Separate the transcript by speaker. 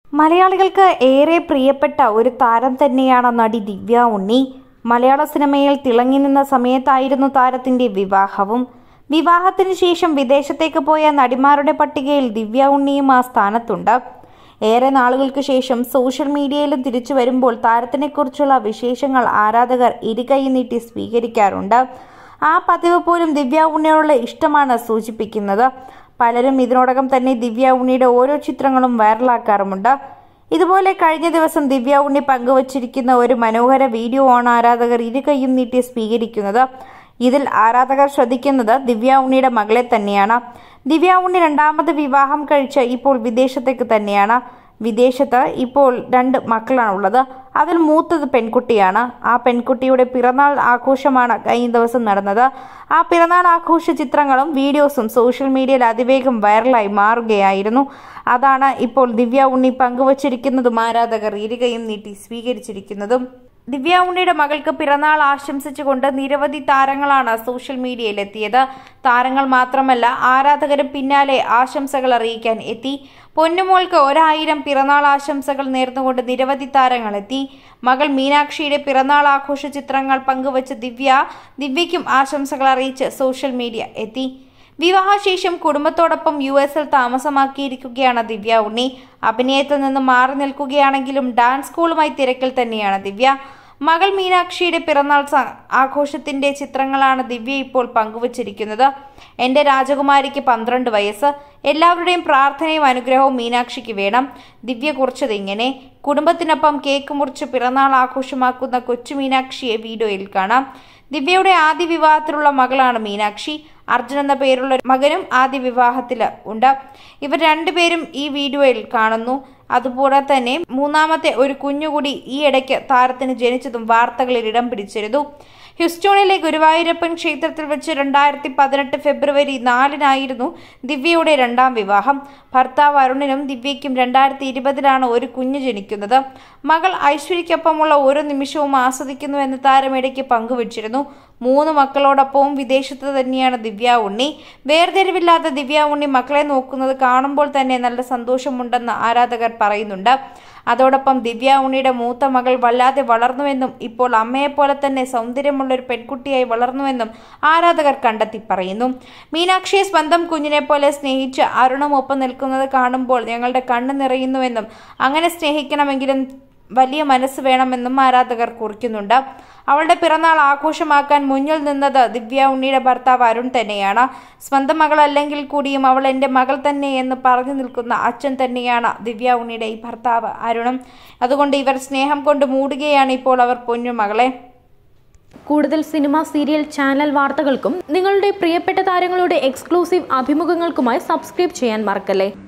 Speaker 1: മലയാളികൾക്ക് ഏറെ പ്രിയപ്പെട്ട ഒരു താരം തന്നെയാണ് നടി ദിവ്യ ഉണ്ണി മലയാള സിനിമയിൽ തിളങ്ങി നിന്ന സമയത്തായിരുന്നു താരത്തിന്റെ വിവാഹവും വിവാഹത്തിന് ശേഷം വിദേശത്തേക്ക് പോയ നടിമാരുടെ പട്ടികയിൽ ദിവ്യ ഉണ്ണിയും ആ സ്ഥാനത്തുണ്ട് ഏറെ നാളുകൾക്ക് ശേഷം സോഷ്യൽ മീഡിയയിലും തിരിച്ചു വരുമ്പോൾ താരത്തിനെക്കുറിച്ചുള്ള വിശേഷങ്ങൾ ആരാധകർ ഇരുകൈ നീട്ടി സ്വീകരിക്കാറുണ്ട് ആ പതിവ് പോലും ദിവ്യ ഉണ്ണിയോടുള്ള ഇഷ്ടമാണ് സൂചിപ്പിക്കുന്നത് പലരും ഇതിനോടകം തന്നെ ദിവ്യ ഉണ്ണിയുടെ ഓരോ ചിത്രങ്ങളും വൈറലാക്കാറുമുണ്ട് ഇതുപോലെ കഴിഞ്ഞ ദിവസം ദിവ്യ ഉണ്ണി പങ്കുവച്ചിരിക്കുന്ന ഒരു മനോഹര വീഡിയോ ആണ് ആരാധകർ ഇരുകൈയും നീട്ടി സ്വീകരിക്കുന്നത് ഇതിൽ ആരാധകർ ശ്രദ്ധിക്കുന്നത് ദിവ്യ ഉണ്ണിയുടെ മകളെ തന്നെയാണ് ദിവ്യ ഉണ്ണി രണ്ടാമത് വിവാഹം കഴിച്ച് ഇപ്പോൾ വിദേശത്തേക്ക് തന്നെയാണ് വിദേശത്ത് ഇപ്പോൾ രണ്ട് മക്കളാണ് ഉള്ളത് അതിൽ മൂത്തത് പെൺകുട്ടിയാണ് ആ പെൺകുട്ടിയുടെ പിറന്നാൾ ആഘോഷമാണ് കഴിഞ്ഞ ദിവസം നടന്നത് ആ പിറന്നാൾ ആഘോഷ ചിത്രങ്ങളും വീഡിയോസും സോഷ്യൽ മീഡിയയിൽ അതിവേഗം വൈറലായി മാറുകയായിരുന്നു അതാണ് ഇപ്പോൾ ദിവ്യ ഉണ്ണി പങ്കുവച്ചിരിക്കുന്നതും ആരാധകർ ഇരുകയും നീട്ടി സ്വീകരിച്ചിരിക്കുന്നതും ദിവ്യ ഉണ്ണിയുടെ മകൾക്ക് പിറന്നാൾ ആശംസിച്ചുകൊണ്ട് നിരവധി താരങ്ങളാണ് സോഷ്യൽ മീഡിയയിൽ എത്തിയത് താരങ്ങൾ മാത്രമല്ല ആരാധകരും പിന്നാലെ ആശംസകൾ അറിയിക്കാൻ എത്തി പൊന്നുമോൾക്ക് ഒരായിരം പിറന്നാൾ ആശംസകൾ നേർന്നുകൊണ്ട് നിരവധി താരങ്ങൾ എത്തി മകൾ മീനാക്ഷിയുടെ പിറന്നാൾ ആഘോഷ ചിത്രങ്ങൾ പങ്കുവച്ച് ദിവ്യ ദിവ്യയ്ക്കും ആശംസകൾ അറിയിച്ച് സോഷ്യൽ മീഡിയ എത്തി വിവാഹശേഷം കുടുംബത്തോടൊപ്പം യു എസിൽ താമസമാക്കിയിരിക്കുകയാണ് ദിവ്യ ഉണ്ണി അഭിനയത്തിൽ നിന്ന് മാറി നിൽക്കുകയാണെങ്കിലും ഡാൻസ് സ്കൂളുമായി തിരക്കിൽ തന്നെയാണ് ദിവ്യ മകൾ മീനാക്ഷിയുടെ പിറന്നാൾ സ- ആഘോഷത്തിന്റെ ചിത്രങ്ങളാണ് ദിവ്യ ഇപ്പോൾ പങ്കുവച്ചിരിക്കുന്നത് എന്റെ രാജകുമാരിക്ക് പന്ത്രണ്ട് വയസ്സ് എല്ലാവരുടെയും പ്രാർത്ഥനയും അനുഗ്രഹവും മീനാക്ഷിക്ക് വേണം ദിവ്യ കുറിച്ചത് ഇങ്ങനെ കുടുംബത്തിനൊപ്പം കേക്ക് മുറിച്ച് പിറന്നാൾ ആഘോഷമാക്കുന്ന കൊച്ചു മീനാക്ഷിയെ വീഡിയോയിൽ കാണാം ദിവ്യയുടെ ആദ്യ വിവാഹത്തിലുള്ള മകളാണ് മീനാക്ഷി അർജുൻ എന്ന പേരുള്ള ഒരു മകനും ആദ്യ വിവാഹത്തിൽ ഉണ്ട് ഇവർ രണ്ടുപേരും ഈ വീഡിയോയിൽ കാണുന്നു അതുപോലെ തന്നെ മൂന്നാമത്തെ ഒരു കുഞ്ഞുകൂടി ഈ ഇടയ്ക്ക് താരത്തിന് ജനിച്ചതും വാർത്തകളിൽ ഇടം പിടിച്ചിരുന്നു ഹ്യൂസ്റ്റോണിലെ ഗുരുവായൂരപ്പൻ ക്ഷേത്രത്തിൽ വെച്ച് രണ്ടായിരത്തി പതിനെട്ട് ഫെബ്രുവരി നാലിനായിരുന്നു ദിവ്യയുടെ രണ്ടാം വിവാഹം ഭർത്താവ് അരുണിനും ദിവ്യയ്ക്കും രണ്ടായിരത്തി ഇരുപതിലാണ് ഒരു കുഞ്ഞ് ജനിക്കുന്നത് മകൾ ഐശ്വര്യയ്ക്കൊപ്പമുള്ള ഓരോ നിമിഷവും ആസ്വദിക്കുന്നുവെന്ന് താരം ഇടയ്ക്ക് പങ്കുവച്ചിരുന്നു മൂന്ന് മക്കളോടൊപ്പവും വിദേശത്ത് തന്നെയാണ് ദിവ്യ ഉണ്ണി വേർതിരിവില്ലാത്ത ദിവ്യ ഉണ്ണി മക്കളെ നോക്കുന്നത് കാണുമ്പോൾ തന്നെ നല്ല സന്തോഷമുണ്ടെന്ന് ആരാധകർ പറയുന്നുണ്ട് അതോടൊപ്പം ദിവ്യ ഉണ്ണിയുടെ മൂത്ത മകൾ വല്ലാതെ വളർന്നുവെന്നും ഇപ്പോൾ അമ്മയെപ്പോലെ തന്നെ സൗന്ദര്യമുള്ള ഒരു പെൺകുട്ടിയായി വളർന്നുവെന്നും ആരാധകർ കണ്ടെത്തി പറയുന്നു മീനാക്ഷിയെ സ്വന്തം കുഞ്ഞിനെ പോലെ സ്നേഹിച്ച് അരുണും ഒപ്പം നിൽക്കുന്നത് കാണുമ്പോൾ ഞങ്ങളുടെ കണ്ണ് നിറയുന്നുവെന്നും അങ്ങനെ സ്നേഹിക്കണമെങ്കിലും വലിയ മനസ്സ് വേണമെന്നും ആരാധകർ കുറിക്കുന്നുണ്ട് അവളുടെ പിറന്നാൾ ആഘോഷമാക്കാൻ മുന്നിൽ നിന്നത് ദിവ്യ ഉണ്ണിയുടെ ഭർത്താവ് അരുൺ തന്നെയാണ് സ്വന്തം മകളല്ലെങ്കിൽ കൂടിയും അവൾ എൻ്റെ മകൾ തന്നെ എന്ന് പറഞ്ഞു നിൽക്കുന്ന അച്ഛൻ തന്നെയാണ് ദിവ്യ ഉണ്ണിയുടെ ഈ ഭർത്താവ് അരുണും അതുകൊണ്ട് ഇവർ സ്നേഹം കൊണ്ട് മൂടുകയാണ് ഇപ്പോൾ അവർ പൊന്നുമകളെ
Speaker 2: കൂടുതൽ സിനിമ സീരിയൽ ചാനൽ വാർത്തകൾക്കും നിങ്ങളുടെ പ്രിയപ്പെട്ട താരങ്ങളുടെ എക്സ്ക്ലൂസീവ് അഭിമുഖങ്ങൾക്കുമായി സബ്സ്ക്രൈബ് ചെയ്യാൻ മറക്കല്ലേ